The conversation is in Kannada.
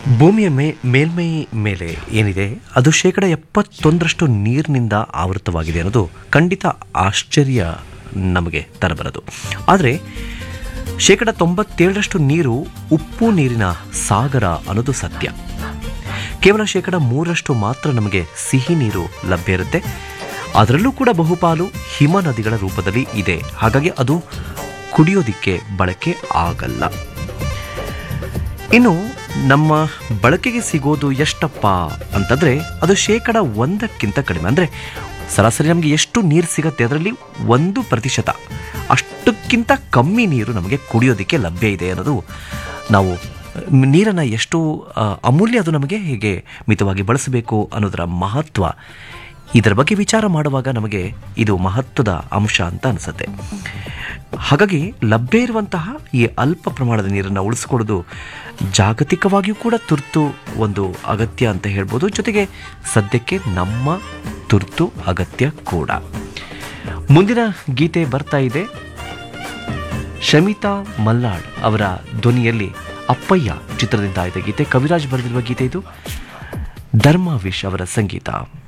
ಭೂಮಿಯ ಮೇ ಮೇಲ್ಮೈ ಮೇಲೆ ಏನಿದೆ ಅದು ಶೇಕಡ ಎಪ್ಪತ್ತೊಂದರಷ್ಟು ನೀರಿನಿಂದ ಆವೃತವಾಗಿದೆ ಅನ್ನೋದು ಖಂಡಿತ ಆಶ್ಚರ್ಯ ನಮಗೆ ತರಬರದು ಆದರೆ ಶೇಕಡ ತೊಂಬತ್ತೇಳರಷ್ಟು ನೀರು ಉಪ್ಪು ನೀರಿನ ಸಾಗರ ಅನ್ನೋದು ಸತ್ಯ ಕೇವಲ ಶೇಕಡ ಮೂರರಷ್ಟು ಮಾತ್ರ ನಮಗೆ ಸಿಹಿ ನೀರು ಲಭ್ಯ ಇರುತ್ತೆ ಅದರಲ್ಲೂ ಕೂಡ ಬಹುಪಾಲು ಹಿಮ ನದಿಗಳ ರೂಪದಲ್ಲಿ ಇದೆ ಹಾಗಾಗಿ ಅದು ಕುಡಿಯೋದಿಕ್ಕೆ ಬಳಕೆ ಆಗಲ್ಲ ಇನ್ನು ನಮ್ಮ ಬಳಕೆಗೆ ಸಿಗೋದು ಎಷ್ಟಪ್ಪ ಅಂತಂದರೆ ಅದು ಶೇಕಡ ಒಂದಕ್ಕಿಂತ ಕಡಿಮೆ ಅಂದರೆ ಸರಾಸರಿ ನಮಗೆ ಎಷ್ಟು ನೀರು ಸಿಗತ್ತೆ ಅದರಲ್ಲಿ ಒಂದು ಪ್ರತಿಶತ ಅಷ್ಟಕ್ಕಿಂತ ಕಮ್ಮಿ ನೀರು ನಮಗೆ ಕುಡಿಯೋದಕ್ಕೆ ಲಭ್ಯ ಇದೆ ಅನ್ನೋದು ನಾವು ನೀರನ್ನು ಎಷ್ಟು ಆ, ಅಮೂಲ್ಯ ಅದು ನಮಗೆ ಹೇಗೆ ಮಿತವಾಗಿ ಬಳಸಬೇಕು ಅನ್ನೋದರ ಮಹತ್ವ ಇದರ ಬಗ್ಗೆ ವಿಚಾರ ಮಾಡುವಾಗ ನಮಗೆ ಇದು ಮಹತ್ವದ ಅಂಶ ಅಂತ ಅನಿಸುತ್ತೆ ಹಾಗಾಗಿ ಲಭ್ಯ ಇರುವಂತಹ ಈ ಅಲ್ಪ ಪ್ರಮಾಣದ ನೀರನ್ನು ಉಳಿಸ್ಕೊಳ್ಳೋದು ಜಾಗತಿಕವಾಗಿಯೂ ಕೂಡ ತುರ್ತು ಒಂದು ಅಗತ್ಯ ಅಂತ ಹೇಳ್ಬೋದು ಜೊತೆಗೆ ಸದ್ಯಕ್ಕೆ ನಮ್ಮ ತುರ್ತು ಅಗತ್ಯ ಕೂಡ ಮುಂದಿನ ಗೀತೆ ಬರ್ತಾ ಇದೆ ಶಮಿತಾ ಮಲ್ನಾಡ್ ಅವರ ಧ್ವನಿಯಲ್ಲಿ ಅಪ್ಪಯ್ಯ ಚಿತ್ರದಿಂದ ಆಯ್ದ ಗೀತೆ ಕವಿರಾಜ್ ಬರೆದಿರುವ ಗೀತೆ ಇದು ಧರ್ಮ ವಿಶ್ ಅವರ ಸಂಗೀತ